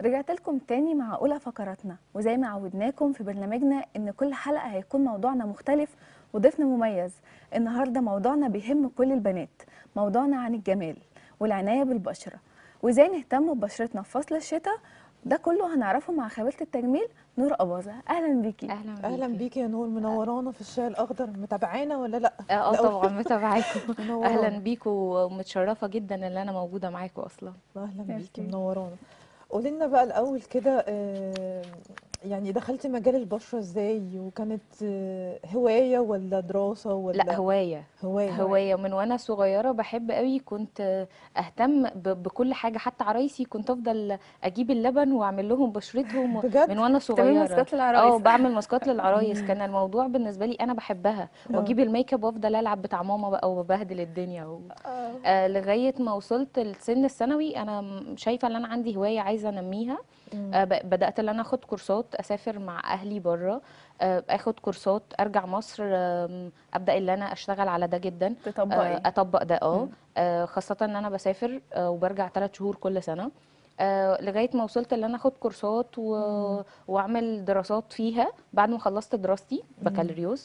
رجعت لكم تاني مع أولى فقراتنا وزي ما عودناكم في برنامجنا إن كل حلقة هيكون موضوعنا مختلف وضيفنا مميز النهاردة موضوعنا بيهم كل البنات موضوعنا عن الجمال والعناية بالبشرة وإزاي نهتم ببشرتنا في فصل الشتاء ده كله هنعرفه مع خبيرة التجميل نور أباظة أهلا بيكي اهلا بيكي اهلا بيكي يا نور منورانا في الشاي الاخضر متابعانا ولا لا اه آه، الأول. طبعا متابعاكم منورانا. اهلا بيكم ومتشرفه جدا ان انا موجوده معاكم اصلا اهلا ميرسي. بيكي منورانا قولي لنا بقى الاول كده آه، يعني دخلتي مجال البشره ازاي وكانت آه، هوايه ولا دراسه ولا لا هوايه هوايه هوايه من وانا صغيره بحب قوي كنت اهتم ب- بكل حاجه حتى عرايسي كنت افضل اجيب اللبن واعمل لهم بشرتهم بجد من وانا تعملي صغيره ماسكات اه للعرايس بعمل ماسكات للعرايس كان الموضوع بالنسبه لي انا بحبها آه. واجيب الميك اب وافضل العب بتاع ماما بقى وببهدل الدنيا و... آه لغايه ما وصلت لسن الثانوي انا م- شايفه ان انا عندي هوايه عايزه انميها مم. آه ب- بدات ان انا اخد كورسات اسافر مع اهلي بره آه اخد كورسات ارجع مصر آم، ابدا ان انا اشتغل على ده جدا آه تطبقي اطبق ده اه مم. آه، خاصه ان انا بسافر آه وبرجع ثلاث شهور كل سنه آه لغايه ما وصلت ان انا اخد كورسات و... واعمل دراسات فيها بعد ما خلصت دراستي بكالوريوس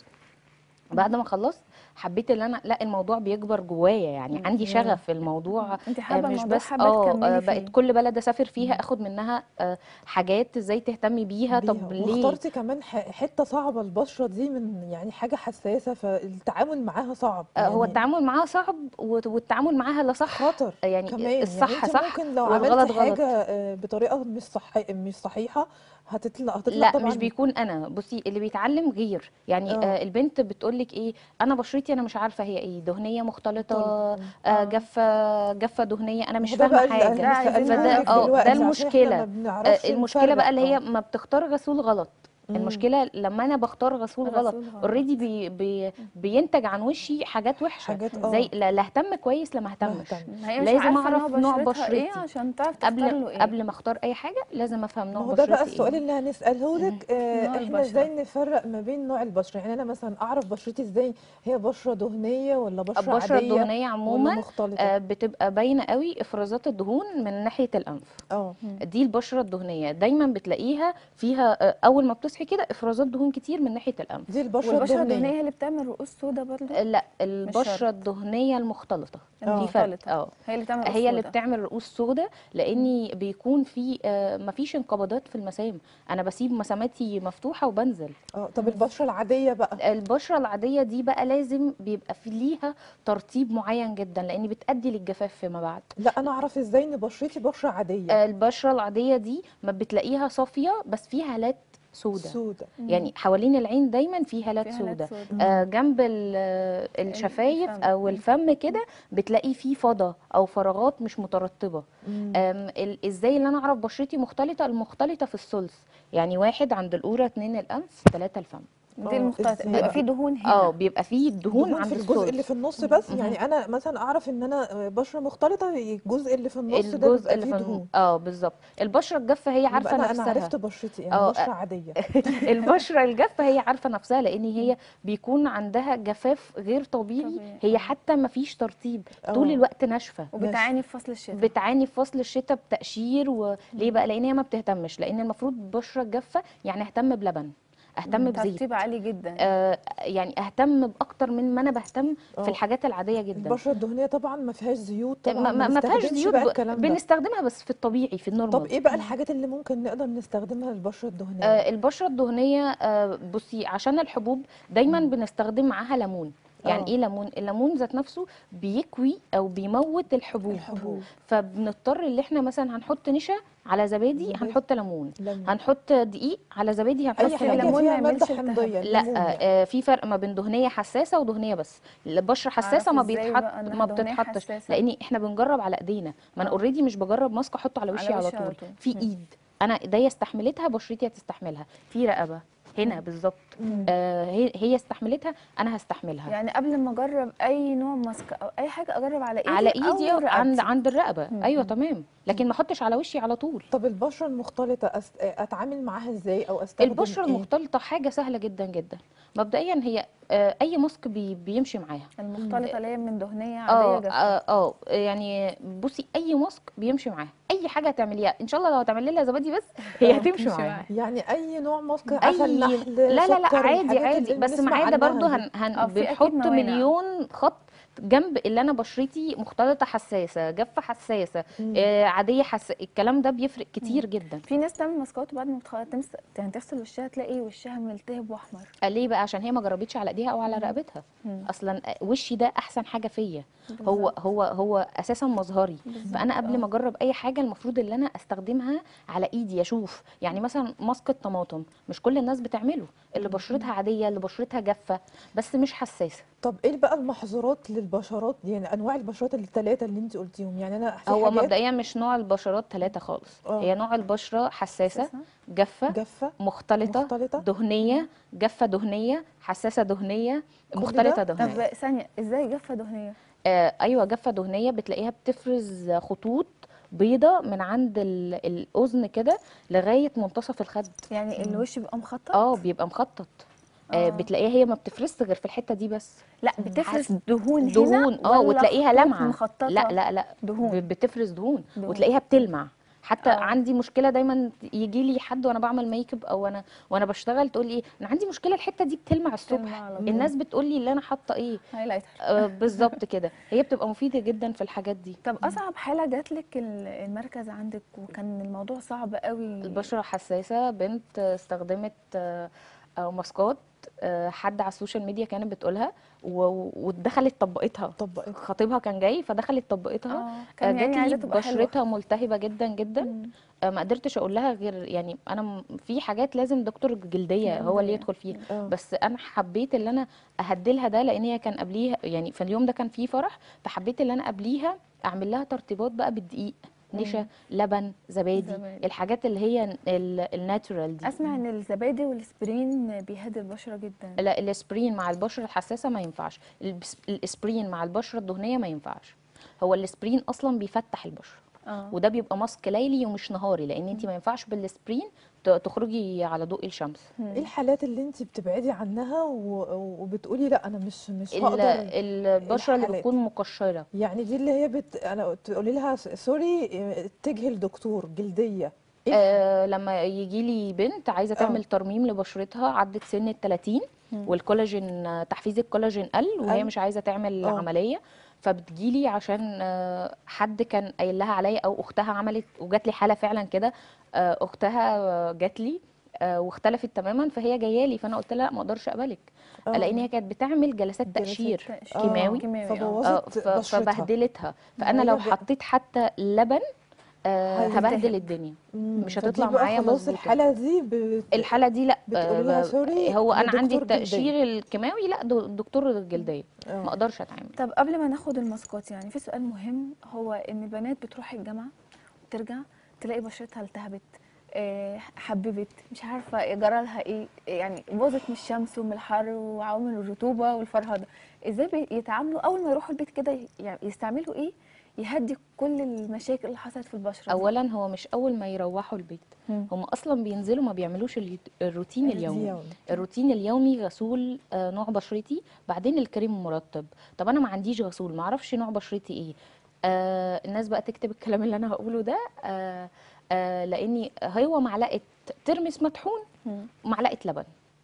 بعد ما خلصت حبيت ان انا لا الموضوع بيكبر جوايا يعني عندي ياه. شغف في الموضوع انت آه، حابة مش الموضوع بس حابة اه تكملي آه، فيه بقت كل بلد اسافر فيها اخد منها آه، حاجات ازاي تهتمي بيها طب بيها. ليه واخترتي كمان ح- حته صعبه البشره دي من يعني حاجه حساسه فالتعامل معاها صعب آه، هو يعني التعامل معاها صعب وت- والتعامل معاها لا صح خطر يعني كمان الصح يعني انت صح ممكن لو والغلط عملتي غلط. حاجه آه، بطريقه مش صح مش صحيحه هتطلع هتطلع لا طبعا مش بيكون انا بصي اللي بيتعلم غير يعني آه. آه البنت بتقول لك ايه انا بشرتي انا مش عارفه هي ايه دهنيه مختلطه مختلطة. آه جفه جفه دهنيه انا مش هو ده فاهمه بقى اللي حاجه أنا فده- سألهولك آه، ده دلوقتي عشان المشكلة. إحنا ما بنعرفش آه المشكله بقى اللي هي نفرق. ما بتختار غسول غلط مم. المشكله لما انا بختار غسول غلط غسول غلط. اوريدي بي بي بينتج عن وشي حاجات وحشه حاجات اه زي لا لا اهتم كويس لا ما اهتمش مهتم. ما هي مش لازم عارفة أعرف نوع بشرتها ايه بشرتي. عشان تعرف تختار له قبل ايه قبل ما اختار اي حاجه لازم افهم ما نوع هو ده بقى بشرتي السؤال ايه اللي هنسأله لك آه نوع احنا البشرة. ازاي نفرق ما بين نوع البشرة يعني انا مثلا اعرف بشرتي ازاي هي بشرة دهنية ولا بشرة البشره عادية الدهنيه ولا عموما مختلطة آه، بتبقى باينه قوي افرازات الدهون من ناحيه الانف اه دي البشره الدهنيه دايما بتلاقيها فيها آه، اول ما بتصحي كده افرازات دهون كتير من ناحيه الانف دي البشرة والبشرة الدهنية الدهنية هي اللي بتعمل رؤوس سودا برضو آه، لا شرط. البشره الدهنيه المختلطه آه. في فرق المختلطة. اه هي اللي بتعمل رؤوس هي اللي سودا. بتعمل رؤوس سودا لاني بيكون في آه، مفيش انقباضات في المسام انا بسيب مساماتي مفتوحه وبنزل اه طب البشرة العادية بقى البشره العاديه دي بقى لازم بيبقى في ليها ترطيب معين جدا لان بتؤدي للجفاف فيما بعد لا انا اعرف ازاي ان بشرتي بشرة عادية آه، البشره العاديه دي ما بتلاقيها صافيه بس فيها هالات سودة سودة يعني حوالين العين دايما في هالات فيها هالات سودة سودا. آه جنب ال- آه، الشفايف الفم. او الفم كده بتلاقي فيه فضة او فراغات مش مترطبة مم. آم، ال- ازاي اللي انا اعرف بشرتي مختلطة المختلطة في الثلث يعني واحد عند القورة اتنين الانف ثلاثة الفم دي آه، المختلطة إزاي بيبقى بقى؟ في دهون هنا اه بيبقى فيه دهون دهون عند في الجزء اللي الثلث في النص بس مهم. يعني انا مثلا اعرف ان انا بشرة مختلطة الجزء اللي في النص ده الجزء بيبقى اللي فيه في الن- دهون اه بالظبط البشرة الجافة هي يبقى عارفة انا انا نفسها عرفت بشرتي اه، يعني بشرة عادية البشره الجافه هي عارفه نفسها لان هي بيكون عندها جفاف غير طبيعي طبيعي. هي حتى ما فيش ترطيب طول اه. الوقت ناشفه وبتعاني في فصل الشتاء بتعاني في فصل الشتاء بتقشير وليه بقى لان هي ما بتهتمش لان المفروض بشره جافه يعني اهتم بلبن اهتم بزيت ترطيب عالي جدا آه يعني اهتم باكتر من ما انا بهتم اه. في الحاجات العاديه جدا البشرة الدهنية طبعا ما فيهاش زيوت طبعا ما, ما, ما فيهاش بنستخدمش زيوت بقى ب- الكلام ده بنستخدمها بس في الطبيعي في طب النورمال ايه بقى الحاجات اللي ممكن نقدر نستخدمها للبشرة الدهنية آه، البشرة الدهنية آه، بصي عشان الحبوب دايما مم. بنستخدم معاها ليمون يعني آه. ايه ليمون الليمون ذات نفسه بيكوي او بيموت الحبوب الحبوب فبنضطر اللي احنا مثلا هنحط نشا على زبادي زبادي. هنحط ليمون ليمون هنحط دقيق على زبادي هنحط اي حاجة ليمون الليمون ما فيها مادة يعملش التهاب. حمضية لا الليمون يعني. آه، في فرق ما بين دهنيه حساسه ودهنيه بس البشره حساسه أعرف ما إزاي بيتحط بقى إنها ما دهنية بتتحطش حساسة؟ لان احنا بنجرب على ايدينا ما انا آه. اوريدي مش بجرب ماسك احطه على وشي على وشي على طول طول. في مم. ايد انا ايديا استحملتها بشرتي هتستحملها في رقبه هنا بالظبط مم. آه هي هي استحملتها انا هستحملها يعني قبل ما اجرب اي نوع ماسك او اي حاجه اجرب على ايدي على ايدي او أو عند رقبتي. عند الرقبه مم. ايوه تمام لكن ما احطش على وشي على طول طب البشرة المختلطة أست... اتعامل معاها ازاي او استخدم البشره ايه المختلطه حاجه سهله جدا جدا مبدئيا هي آه، اي ماسك بي بيمشي معاها المختلطه اللي هي من دهنيه اه عاديه جافه اه اه يعني بصي اي ماسك بيمشي معاها اي حاجه هتعمليها ان شاء الله لو هتعملي لها زبادي بس هي آه، هتمشي تمشي معاها معاها. يعني اي نوع ماسك اي عسل نحل لا لا لا سكر عادي الحاجات عادي اللي بس بنسمع معايا ده عنها برضو دي. هن هن آه، في أكيد بنحط موانع. مليون خط جنب اللي انا بشرتي مختلطه حساسه جافه حساسه مم. آه عاديه حس الكلام ده بيفرق كتير جدا في ناس تعمل ماسكات وبعد ما بتخلص تمس... يعني تغسل وشها تلاقي وشها ملتهب واحمر آه، ليه بقى عشان هي ما جربتش على ايديها او على رقبتها اصلا وشي ده احسن حاجه فيا هو بالظبط. هو هو اساسا مظهري فانا قبل آه. ما اجرب اي حاجه المفروض ان انا استخدمها على ايدي اشوف يعني مثلا ماسك الطماطم مش كل الناس بتعمله اللي بشرتها عاديه اللي بشرتها جافه بس مش حساسه طب ايه بقى المحظورات للبشرات يعني انواع البشرات الثلاثه اللي انت قلتيهم يعني انا في هو حاجات مبدئيا مش نوع البشرات ثلاثه خالص آه. هي نوع البشره حساسه حساسة. جافه جافه مختلطه مختلطه دهنيه جافه دهنيه حساسه دهنيه كل مختلطه ده؟ دهنيه طب ثانيه ازاي جافه دهنيه آه ايوه جافه دهنيه بتلاقيها بتفرز خطوط بيضة من عند ال- الاذن كده لغايه منتصف الخد يعني الوش بيبقى مخطط اه بيبقى مخطط آه آه. بتلاقيها هي ما بتفرزش غير في الحته دي بس لا بتفرز دهون هنا دهون اه ولا وتلاقيها خطوط لمعه مخططه لا لا لا دهون. ب- بتفرز دهون, دهون. وتلاقيها بتلمع حتى آه. عندي مشكله دايما يجي لي حد وانا بعمل ميك اب او انا وانا بشتغل تقول لي ايه انا عندي مشكله الحته دي بتلمع الصبح على طول. الناس بتقول لي اللي انا حاطه ايه هايلايتر آه بالظبط كده هي بتبقى مفيده جدا في الحاجات دي طب اصعب حاله جات لك المركز عندك وكان الموضوع صعب قوي البشره حساسه بنت استخدمت آه، آه، ماسكات آه، حد على السوشيال ميديا كانت بتقولها و- ودخلت طبقتها طبقت خطيبها كان جاي فدخلت طبقتها اه آه، كان يعني جات عايزه لي تبقى حلوه بشرتها ملتهبه جدا جدا مم. آه، ما قدرتش اقول لها غير يعني انا م- في حاجات لازم دكتور جلديه هو اللي جلدية. يدخل فيها اه بس انا حبيت ان انا اهدلها ده لان هي كان قبليها يعني في اليوم ده كان فيه فرح فحبيت ان انا قبليها اعمل لها ترطيبات بقى بالدقيق نشا لبن زبادي زبادي. الحاجات اللي هي ال- الناتورال دي اسمع ان الزبادي والاسبرين بيهدي البشره جدا لا الاسبرين مع البشره الحساسه ما ينفعش البس- الاسبرين مع البشره الدهنيه ما ينفعش هو الاسبرين اصلا بيفتح البشره اه وده بيبقى ماسك ليلي ومش نهاري لان انت ما ينفعش بالاسبرين ت- تخرجي على ضوء الشمس ايه الحالات اللي انت بتبعدي عنها و- وبتقولي لا انا مش مش ال- هقدر البشره اللي الحالات. بتكون مقشره يعني دي اللي هي بت... انا تقولي لها س- سوري اه، اتجهي لدكتور جلديه ايه آه لما يجي لي بنت عايزه آه. تعمل ترميم لبشرتها عدت سن ال 30 والكولاجين آه، تحفيز الكولاجين قل وهي قل. مش عايزه تعمل آه. عمليه فبتجيلي عشان آه، حد كان قايل لها عليا او اختها عملت وجات لي حاله فعلا كده آه، اختها آه، جات لي آه، واختلفت تماما فهي جايه لي فانا قلت لها لا ما اقدرش اقبلك اه. لان هي كانت بتعمل جلسات جلسات تقشير تقشير. كيماوي كيماوي، آه. فبوظت آه، ف- بشرتها فبهدلتها فانا هي لو ب- حطيت حتى لبن آه، هيلتهب. هبهدل الدنيا مم، مش فدي هتطلع بقى معايا خلاص مظبوطة. الحالة دي بت... الحاله دي لا بتقولي لها آه، سوري هو انا عندي لدكتور جلدية. التقشير الكيماوي لا دو- دكتور الجلديه اه. ما اقدرش اتعامل طب قبل ما ناخد الماسكات يعني في سؤال مهم هو ان البنات بتروح الجامعه وترجع تلاقي بشرتها التهبت آه، حببت مش عارفه جرى لها ايه يعني باظت من الشمس ومن الحر وعوامل الرطوبه والفرهده ازاي بيتعاملوا اول ما يروحوا البيت كده يعني يستعملوا ايه يهدي كل المشاكل اللي حصلت في البشره دي؟ اولا هو مش اول ما يروحوا البيت مم. هم اصلا بينزلوا ما بيعملوش اليوت- الروتين اليومي اليومي. الروتين اليومي غسول آه، نوع بشرتي بعدين الكريم المرطب طب انا ما عنديش غسول ما اعرفش نوع بشرتي ايه آه الناس بقى تكتب الكلام اللي انا هقوله ده آه آه لاني هو معلقه ترمس مطحون مم. ومعلقه لبن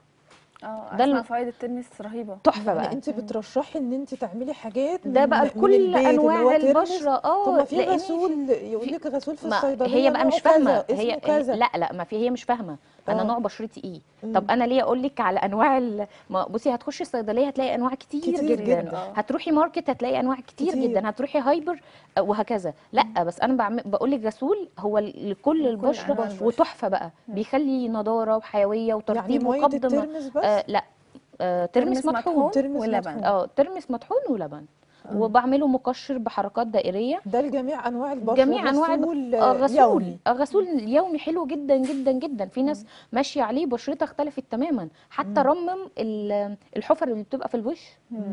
اه ده اسمع ال- فوائد الترمس رهيبه تحفه يعني بقى انت بترشحي ان انت تعملي حاجات ده من- بقى من لكل البيت اللي هو انواع ترمس. البشره اه طب ما في لأن غسول يقول لك غسول في ما الصيدليه هي بقى نوعه مش فاهمه كذا، هي اسمه كذا لا لا ما في هي مش فاهمه انا آه. نوع بشرتي ايه مم. طب انا ليه اقول لك على انواع ال... ما بصي هتخشي الصيدليه هتلاقي انواع كتير, كتير جدا, جدا. آه. هتروحي ماركت هتلاقي انواع كتير, كتير. جدا هتروحي هايبر آه، وهكذا لا بس انا بعمل بقول لك غسول هو ل- لكل البشره أنواع البشرة. وتحفه بقى بيخلي نضاره وحيويه يعني وترطيب ميه مقدم الترمس بس آه لا آه ترمس ترمس مطحون مطحون ترمس ولبن. مطحون. اه ترمس مطحون ولبن وبعمله مقشر بحركات دائريه ده لجميع انواع البشره جميع انواع الب- غسول آه، غسول يومي آه، غسول يومي حلو جدا جدا جدا في ناس ماشيه عليه بشرتها اختلفت تماما حتى رمم ال- الحفر اللي بتبقى في الوش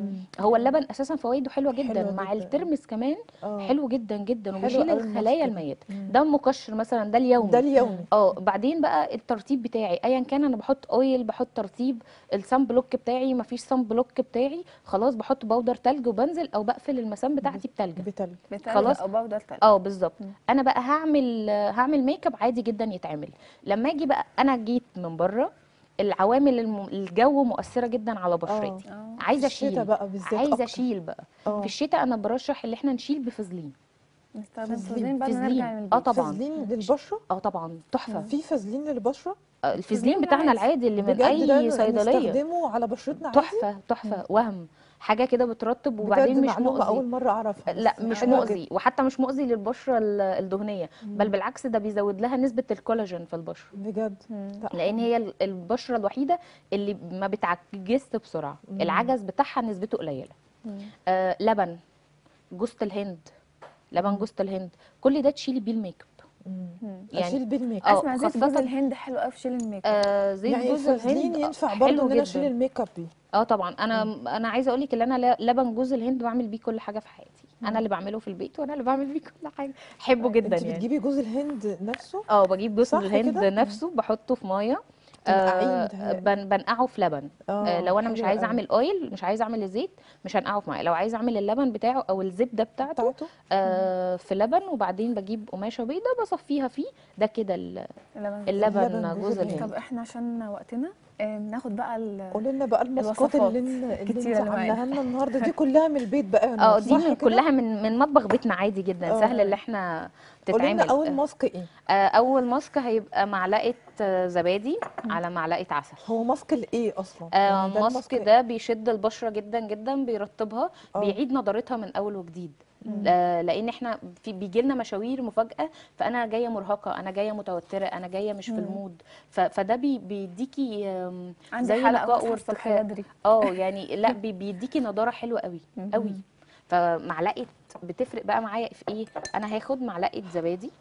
هو اللبن اساسا فوائده حلوه جدا حلوة مع جدا. الترمس كمان آه. حلو جدا جدا حلو وبيشيل أوي الخلايا الماسك ده. الميته مم. ده مقشر مثلا ده اليومي ده اليومي اه بعدين بقى الترطيب بتاعي ايا كان انا بحط اويل بحط ترطيب الصن بلوك بتاعي مفيش صن بلوك بتاعي خلاص بحط بودر تلج وبنزل او بقفل المسام بتاعتي بتلج بتلج بتلج خلاص. او بودر تلج اه بالظبط انا بقى هعمل هعمل ميك اب عادي جدا يتعمل لما اجي بقى انا جيت من بره العوامل الم... الجو مؤثره جدا على بشرتي اه عايزه الشتا اشيل بقى بالذات عايزه أكتر. اشيل بقى اه في الشتاء انا برشح ان احنا نشيل بفازلين نستخدم فازلين. فازلين بعد ما فازلين. نرجع من اه البيت طبعا فازلين للبشره اه طبعا تحفه في فازلين للبشره آه، الفازلين فازلين بتاعنا العادي. العادي اللي من بجد ده اي صيدليه نستخدمه على بشرتنا عادي تحفه تحفه وهم حاجه كده بترطب بجد وبعدين مش معلومه اول مؤذي مره اعرفها لا بس مش حلوة مؤذي وحتى مش مؤذي للبشره ال- الدهنيه بل مم. بالعكس ده بيزود لها نسبه الكولاجين في البشره جدا. بجد مم. لا. لان هي ال- البشره الوحيده اللي ما بتعجزش بسرعه مم. العجز بتاعها نسبته قليله مم. آه لبن جوزة الهند لبن مم. جوزة الهند كل ده تشيلي بيه الميك اب مم. مم. يعني- اشيل بالميك آه، اب اسمع زيت خاصة- جوز الهند حلو قوي في شيل الميك اب آه زيت يعني جوز الفازلين الهند ينفع حلو برضه ان انا اشيل جدا الميك اب بيه اه طبعا انا انا عايزه اقول لك ان انا ل- لبن جوز الهند بعمل بيه كل حاجه في حياتي انا اللي بعمله في البيت وانا اللي بعمل بيه كل حاجه احبه جدا انت يعني بتجيبي جوز الهند نفسه اه بجيب جوز صح الهند كده؟ نفسه بحطه في ميه تنقعيه آه متهيألي. بن بنقعه في لبن آه لو انا مش حلوة عايزه أوي. اعمل اويل مش عايزه اعمل الزيت مش هنقعه في ميه لو عايزه اعمل اللبن بتاعه او الزبده بتاعته بتاعته آه في لبن وبعدين بجيب قماشه بيضه بصفيها فيه ده كده ال- اللبن اللبن اللبن جوز جوز طب الهند احنا عشان وقتنا آه، ناخد بقى ال- قولي لنا بقى الماسكات الوصفات اللي, اللي انت الكتيرة اللي معانا. عاملاها لنا النهارده دي كلها من البيت بقى يا اه نور، دي صح من كده؟ كلها من من مطبخ بيتنا عادي جدا آه. سهل اللي احنا قولي لنا تتعمل اول ماسك ايه آه، اول ماسك هيبقى معلقه آه، زبادي على معلقه عسل هو ماسك الايه اصلا آه، يعني ده الماسك ده بيشد البشره جدا جدا بيرطبها آه. بيعيد نضارتها من اول وجديد آه، لان احنا في بيجي لنا مشاوير مفاجاه فانا جايه مرهقه انا جايه متوتره انا جايه مش في المود ف- فده بي- بيديكي آم، عندي زي حلقه نقاء وأصحى الصبح وارتخاء بدري اه يعني لا بي- بيديكي نضاره حلوه قوي مهم. قوي فمعلقه بتفرق بقى معايا في ايه انا هاخد معلقه زبادي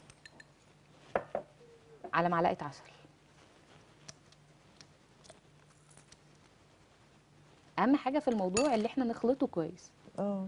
على معلقه عسل اهم حاجه في الموضوع اللي احنا نخلطه كويس اه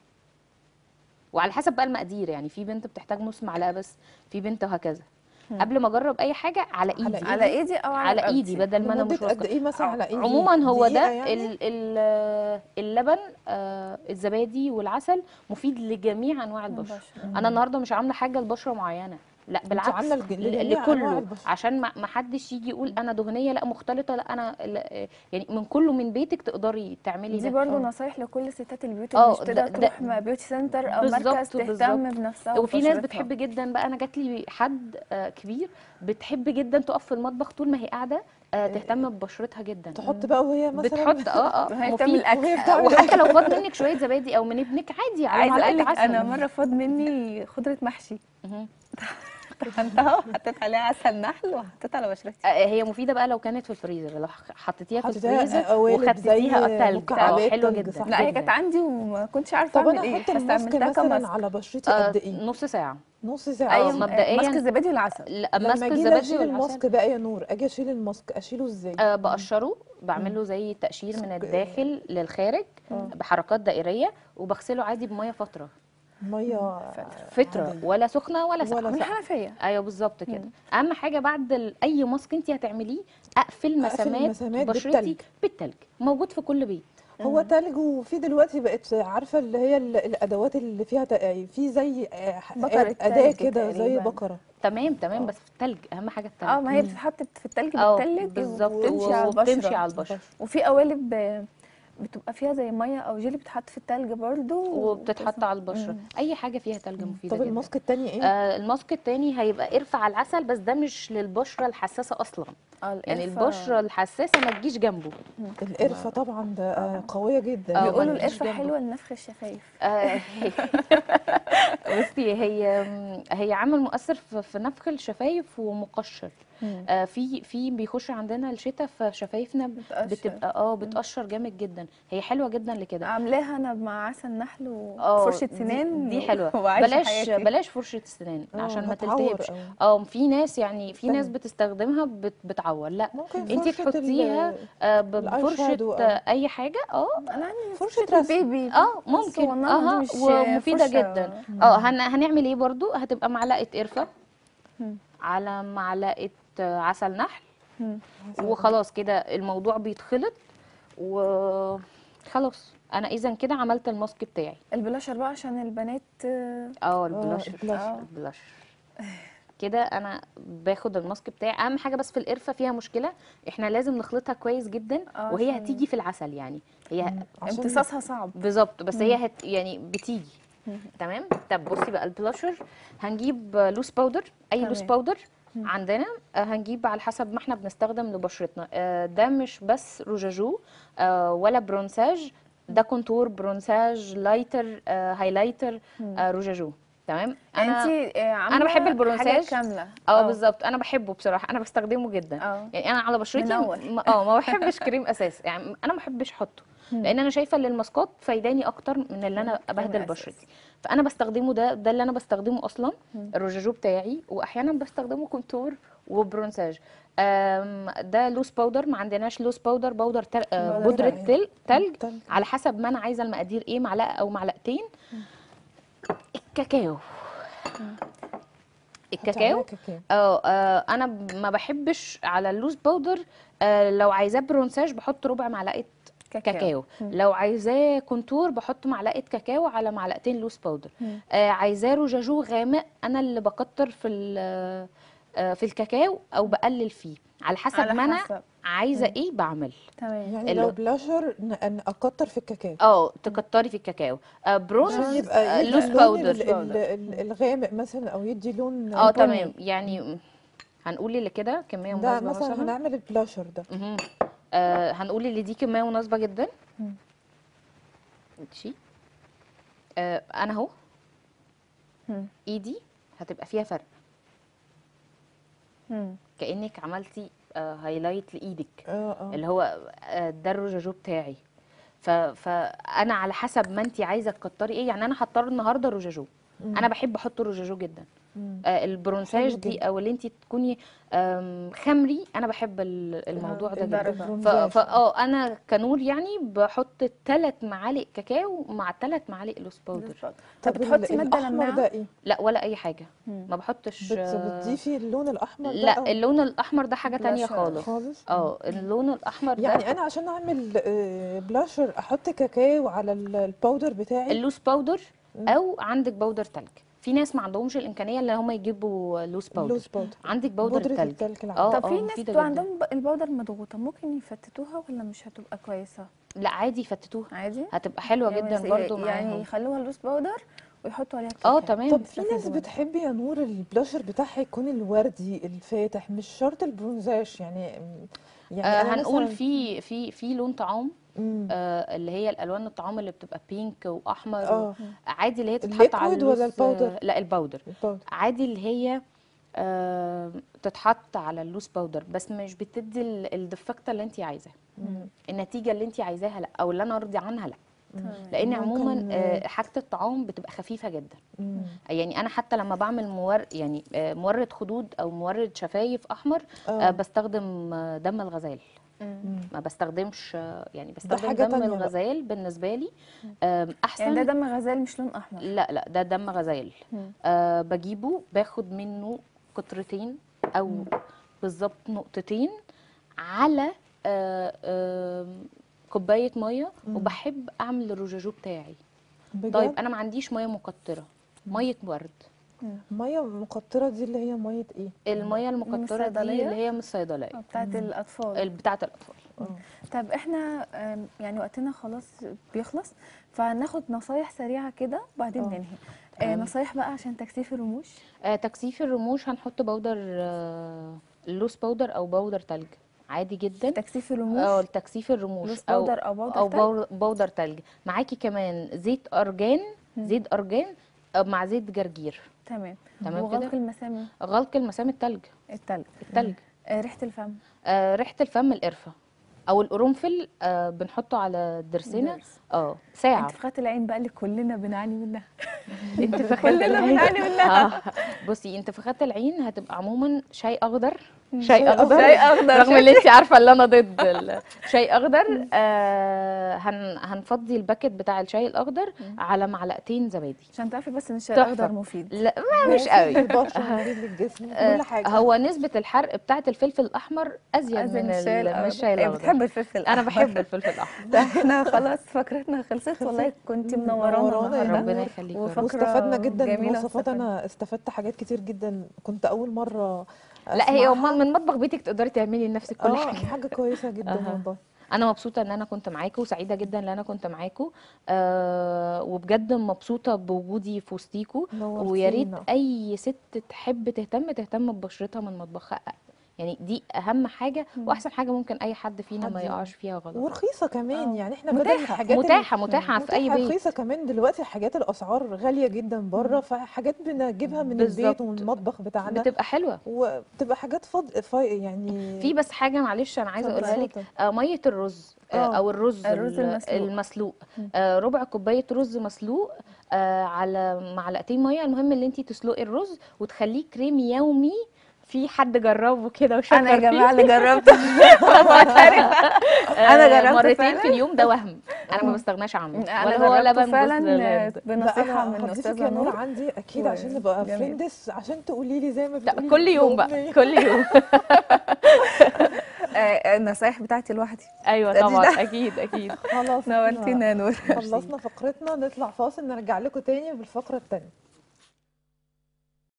وعلى حسب بقى المقادير يعني في بنت بتحتاج نص معلقه بس في بنت وهكذا مم. قبل ما اجرب اي حاجه على على ايدي على ايدي او على, على رقبتي؟ ايدي بدل ما انا لمدة مش قد واثقه ايه مثلا على ايدي عموما هو دقيقة ده يعني؟ ال ال اللبن آه، الزبادي والعسل مفيد لجميع انواع البشره البشرة. انا النهارده مش عامله حاجه لبشره معينه لا بالعكس عاملة لج- ل- لجميع أنواع لكله البشرة. عشان ما ما حدش يجي يقول انا دهنيه لا مختلطه لا انا لا يعني من كله من بيتك تقدري تعملي دي ده برضو آه. نصايح لكل ستات البيوت آه، اللي مش ده- تقدر ده- تروح ما بيوتي سنتر او بالظبط، مركز تهتم بالظبط. بنفسها وفي ناس وبشرتها. بتحب جدا بقى انا جات لي حد آه، كبير بتحب جدا تقف في المطبخ طول ما هي قاعده آه، تهتم ببشرتها جدا تحط بقى وهي مثلا بتحط اه اه وهي مفيد. بتعمل اكل وهي بتعمل وحتى لو فاض منك شويه زبادي او من ابنك عادي على عايزه اقول معلقه لك عسل انا مره فاض مني خضره محشي مهم. طحنتها وحطيت عليها عسل نحل وحطيت على بشرتي آه، هي مفيده بقى لو كانت في الفريزر لو ح- حطيتيها في حطيتيها الفريزر قوالب وخدتيها زي تلج اه مكعبات حلوه تلج، جدا صح؟ لا هي جداً. كانت عندي وما كنتش عارفه طب اعمل انا ايه احط حاسه الماسك عملتها مثلا كماسك على بشرتي آه، قد ايه نص ساعه نص ساعه أيوة، ايوه مبدئياً- ماسك الزبادي والعسل لا لما ماسك اجي الزبادي اشيل والعسل الماسك بقى يا نور اجي اشيل الماسك اشيله ازاي أه بقشره بعمل له زي تقشير من الداخل للخارج بحركات دائريه وبغسله عادي بميه فتره ميه فتره عادية. ولا سخنه ولا ساقعه ولا من ساقعة. الحنفيه ايوه بالظبط كده اهم حاجه بعد ال- اي ماسك انت هتعمليه اقفل مسامات المسامات بشرتي بالتلج. بالتلج موجود في كل بيت هو تلج وفي دلوقتي بقت عارفه اللي هي ال- الادوات اللي فيها ت- في زي آه، بكرة اداه تلج كده زي تقريباً. بكره تمام تمام بس في التلج اهم حاجه التلج اه ما هي بتتحط في التلج اه بالتلج بالظبط وبتمشي على وبتمشي البشره على البشره وفي قوالب آه، بتبقى فيها زي ميه او جيلي بتتحط في التلج برضو وبتتحط على البشره اي حاجه فيها تلج مفيده طب جدا الماسك التاني ايه آه الماسك التاني هيبقى ارفع على العسل بس ده مش للبشره الحساسه اصلا اه يعني القرفة- البشره الحساسه ما تجيش جنبه القرفه طبعا ده آه، قويه جدا آه، بيقولوا ما تجيش القرفه جنبه. حلوه لنفخ الشفايف آه، بصي هي هي عامل مؤثر في في نفخ الشفايف ومقشر مم. آه، في في بيخش عندنا الشتاء فشفايفنا بتقشر. بتبقى اه بتقشر جامد جدا هي حلوه جدا لكده عاملاها انا مع عسل نحل اه وفرشه دي- سنان دي حلوه وعايشة بلاش حياتي. بلاش فرشه السنان آه، عشان ما هتعور تلتهبش أوي. اه في ناس يعني في ناس فاهمة. بتستخدمها بت بتعور لا ممكن انت فرشة ال- تحطيها آه، ب- الآي بفرشه شادو، آه. آه، اي حاجه اه انا عندي فرشة فرشه رسم. البيبي اه ممكن الصغننة دي اه مش ومفيده فرشة- جدا اه هن هنعمل ايه برضو هتبقى معلقه قرفه مم. على معلقه آه، عسل نحل مم. وخلاص كده الموضوع بيتخلط وخلاص انا اذا كده عملت الماسك بتاعي البلاشر بقى عشان البنات آه، اه البلاشر البلاشر. البلاشر كده انا باخد الماسك بتاعي اهم حاجه بس في القرفه فيها مشكله احنا لازم نخلطها كويس جدا آه، وهي عشان- هتيجي في العسل يعني هي عشان امتصاصها صعب بالظبط بس هي هت يعني بتيجي تمام طب بصي بقى البلاشر هنجيب لوس باودر اي لوس تمام. باودر عندنا آه، هنجيب على حسب ما احنا بنستخدم لبشرتنا آه، ده مش بس روجاجو آه، ولا برونساج ده كونتور برونساج لايتر آه، هايلايتر آه، روجاجو تمام يعني انت عامله أنا بحب حاجة البرونساج. كامله اه بالظبط انا بحبه بصراحه انا بستخدمه جدا اه يعني انا على بشرتي منور. م- اه ما بحبش كريم اساس يعني انا ما بحبش احطه لان انا شايفه ان الماسكات فايداني اكتر من اللي انا ابهدل أساس. بشرتي فانا بستخدمه ده ده اللي انا بستخدمه اصلا الروجاجو بتاعي واحيانا بستخدمه كونتور وبرونساج أم، ده لوس باودر ما عندناش لوس باودر باودر تل... آه، باودر بودره تلج. تل... تلج تلج. على حسب ما انا عايزه المقادير ايه معلقه او معلقتين الكاكاو الكاكاو هتعملي كاكاو اه آه، انا ب- ما بحبش على اللوز باودر آه، لو عايزاه برونساج بحط ربع معلقه كاكاو. كاكاو مم. لو عايزاه كونتور بحط معلقه كاكاو على معلقتين لوز باودر آه، عايزاه روجاجو غامق انا اللي بكتر في ال- آه، في الكاكاو او بقلل فيه على حسب على ما انا حسب. عايزه ايه بعمل تمام يعني ال- لو بلاشر ن- ن- اكتر في الكاكاو اه تكتري في الكاكاو آه، برونز عشان آه، يبقى يدي لوز اللون باودر ال- ال- ال- الغامق مثلا او يدي لون اه بني. تمام يعني هنقول اللي كده كميه ده مناسبه مثلا مثلا هنعمل البلاشر ده مهم. آه هنقول اللي دي كميه مناسبه جدا مم. ماشي آه انا اهو مم. ايدي هتبقى فيها فرق مم. كانك عملتي آه هايلايت لايدك اه اه اللي هو آه ده الروجاجو بتاعي ف... فانا على حسب ما انت عايزه تكتري ايه يعني انا هضطر النهارده روجاجو مم. انا بحب احط الروجاجو جدا مم. آه البرونساج حلو دي جدا. او اللي انت تكوني آم، خمري انا بحب ال- الموضوع ده جدا الدرجة. ف- البرونزاج. فا اه انا كنور يعني بحط ثلاث معالق كاكاو مع ثلاث معالق لوس باودر طب طب بتحطي ال- ماده الاحمر لماعه ده ايه لا ولا اي حاجه مم. ما بحطش بت- آه، بتضيفي اللون الاحمر ده لا أو اللون الاحمر ده حاجه تانية بلاشر. خالص خالص اه اللون الاحمر ده يعني انا عشان اعمل آه، بلاشر احط كاكاو على ال- الباودر بتاعي اللوس باودر مم. او عندك باودر تلج في ناس ما عندهمش الامكانيه اللي هم يجيبوا لوس باودر اللوز باودر عندك باودر بودرة تلج التلج اه العادية طب في اه ناس مفيدة بتبقى جدا. عندهم ب- البودر مضغوطه ممكن يفتتوها ولا مش هتبقى كويسه لا عادي يفتتوها عادي هتبقى حلوه يعني جدا بس- برضو يعني معاهم يخلوها لوس باودر ويحطوا عليها اه كاكاو. تمام طب في ناس استفيدوا. بتحب يا نور البلاشر بتاعها يكون الوردي الفاتح مش شرط البرونزاج يعني يعني آه أنا هنقول مثلا في في في لون طعام مم. آه اللي هي الالوان الطعام اللي بتبقى بينك واحمر و... اه عادي اللي هي تتحط على الليكويد ولا اللوس الباودر؟ لا الباودر الباودر عادي اللي هي آه تتحط على اللوس باودر بس مش بتدي ال- الدفكته اللي انت عايزاها مم. النتيجه اللي انت عايزاها لا او اللي انا ارضي عنها لا تمام. لان ممكن- عموما آه حاجه الطعام بتبقى خفيفه جدا مم. يعني انا حتى لما بعمل مور يعني آه مورد خدود او مورد شفايف احمر آه اه بستخدم آه، دم الغزال مم. مم. ما بستخدمش آه، يعني بستخدم حاجة دم تانية بقى. الغزال بالنسبه لي آم، احسن يعني ده دم غزال مش لون احمر لا لا ده دم غزال مم. أه بجيبه باخد منه قطرتين او بالظبط نقطتين على أه أه كوبايه ميه مم. وبحب اعمل الروجاجو بتاعي بجد طيب انا ما عنديش ميه مقطره ميه ورد ميه مقطره دي اللي هي ميه ايه الميه المقطره دي الصيدلية؟ اللي هي من الصيدليه آه، بتاعت الاطفال بتاعه الاطفال اه طب احنا آم، يعني وقتنا خلاص بيخلص فهناخد نصايح سريعه كده وبعدين آه. ننهي آه، نصايح بقى عشان تكثيف الرموش آه تكثيف الرموش هنحط بودر آه اللوز لوس باودر او باودر تلج عادي جدا تكثيف الرموش اه لتكثيف الرموش لوس او باودر او باودر او تلج؟ باو- باودر تلج معاكي كمان زيت ارجان زيت ارجان آه، مع زيت جرجير تمام تمام وغلق كده؟ المسام غلق المسام التلج التلج التلج آه، ريحه الفم آه ريحه الفم القرفه او القرنفل آه بنحطه على الضرسنا الضرس. اه ساعه انتفاخات العين بقى اللي كلنا بنعاني منها انتفاخات كلنا العين بنعاني منها آه. بصي انتفاخات العين هتبقى عموما شاي اخضر شاي شاي اخضر شاي أخضر. رغم ان انت عارفه ان انا ضد ال- شاي اخضر آه هن هنفضي الباكت بتاع الشاي الاخضر على معلقتين زبادي عشان تعرفي بس ان الشاي تحفة. الاخضر مفيد لا ما مش مفيد قوي للبشره مفيد للجسم آه، كل حاجه هو نسبة الحرق بتاعة الفلفل الأحمر أزيد أزين من الشاي ال- من الأخضر. الشاي إيه، الأخضر بتحب الفلفل أنا الأحمر. بحب الفلفل الأحمر ده احنا خلاص فقرتنا خلصت والله كنت منورانا منورانا يا النهارده ربنا يخليك يا رب. وفقرة واستفدنا جدا من جميلة الوصفات واستفدنا. انا استفدت حاجات كتير جدا كنت اول مره لا هي أسمعها. أمال من مطبخ بيتك تقدري تعملي لنفسك كل اه حاجة حاجه كويسه جدا أها. والله انا مبسوطه ان انا كنت معاكم وسعيده جدا ان انا كنت معاكم آه وبجد مبسوطه بوجودي في وسطيكوا ويا ريت نورتينا. اي ست تحب تهتم تهتم ببشرتها من مطبخها يعني دي اهم حاجه واحسن حاجه ممكن اي حد فينا ما حد- يقعش فيها غلط ورخيصه كمان آه. يعني احنا بدل متاحة. الحاجات ال- متاحه متاحه في اي متاحة بيت رخيصه كمان دلوقتي حاجات الاسعار غاليه جدا بره فحاجات بنجيبها من البيت بالظبط. ومن المطبخ بتاعنا بتبقى حلوه وبتبقى حاجات فض... فا... يعني في بس حاجه معلش انا عايزه اقولها لك اتفضل. آه ميه الرز آه آه. او الرز الرز ال- المسلوق. المسلوق آه ربع كوبايه رز مسلوق آه على معلقتين ميه المهم ان انت تسلقي الرز وتخليه كريم يومي في حد جربه كده وشكر انا يا فيه. جماعه اللي جربت انا آه، جربت مرتين فعلا. في اليوم ده وهم انا ما بستغناش عنه انا ولا هو جربته لبن فعلا فعلا لا بنصيحه انا من هضيفك استاذه يا نور نور عندي اكيد و- عشان نبقى جميل. فريندس عشان تقولي لي زي ما لا بتقولي كل يوم بقى الأغنية. كل يوم آه، النصايح بتاعتي لوحدي ايوه دي طبعا ده. اكيد اكيد خلاص نورتينا يا نور خلصنا فقرتنا نطلع فاصل نرجع لكم تاني بالفقره التانيه